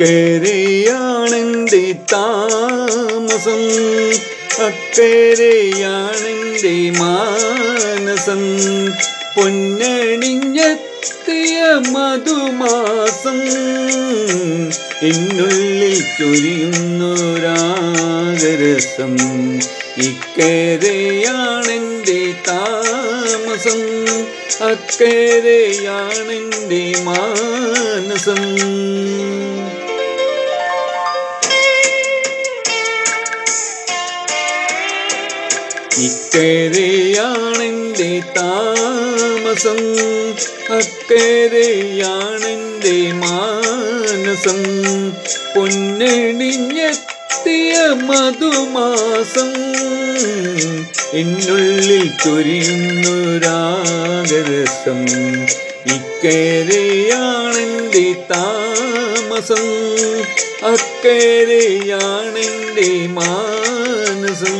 ഇക്കരയാണെൻ്റെ താമസം അക്കരയാണെൻ്റെ മാനസം പൊന്നണിഞ്ഞെത്തിയ മധുമാസം എന്നുള്ളിൽ ചൊരിയുന്നൊരാഗരസം ഇക്കരയാണെൻ്റെ താമസം അക്കരയാണെൻ്റെ മാനസം ഇക്കരയാണെൻ്റെ താമസം അക്കരയാണെൻ്റെ മാനസം പൊന്നണിഞ്ഞെത്തിയ മധുമാസം എന്നുള്ളിൽ ചൊരിയുന്നൊരാഗരസം ഇക്കരയാണെൻ്റെ താമസം അക്കരയാണെൻ്റെ മാനസം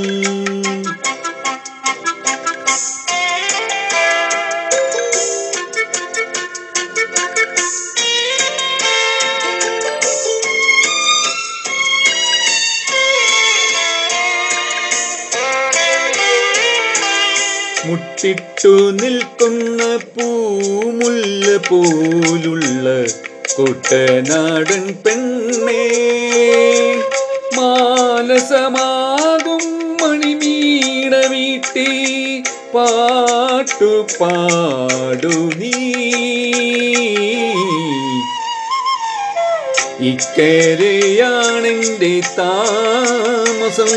മുട്ടിട്ടു നിൽക്കുന്ന പൂമുല്ല പോലുള്ള കുട്ടനാടൻ പെണ്ണേ മാനസമാകും മണിമീട വീട്ടി പാട്ടു പാടു നീ ഇക്കരയാണെൻ്റെ താമസം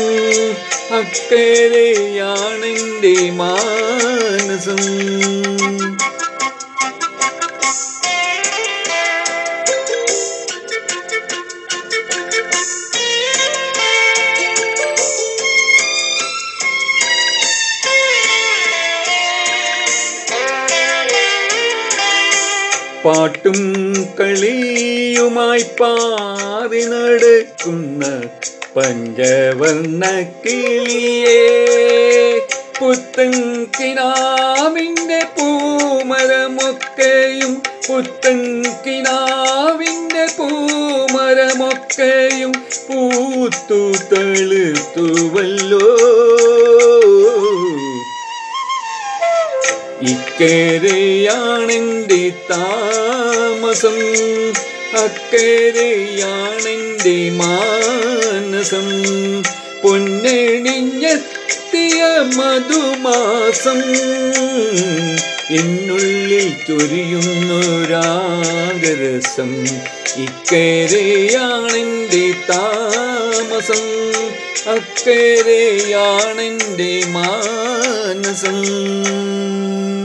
അക്കരയാണെൻ്റെ മാനസം പാട്ടും കളിയുമായി പാറി നടക്കുന്ന പഞ്ചവർണ്ണ കിളിയേ പുത്തൻ കിനാവിൻ്റെ പൂമരമൊക്കെയും പുത്തൻ കിനാവിൻ്റെ പൂമരമൊക്കെയും പൂത്തു തളുത്തുവല്ലോ ഇക്കരയാണെൻ്റെ താമസം അക്കരയാണെൻ്റെ മാനസം പൊന്നണിഞ്ഞെത്തിയ മധുമാസം എന്നുള്ളിൽ ചൊരിയുന്നൊരാഗരസം ഇക്കരയാണെൻ്റെ താമസം അക്കരയാണെൻ്റെ മാനസം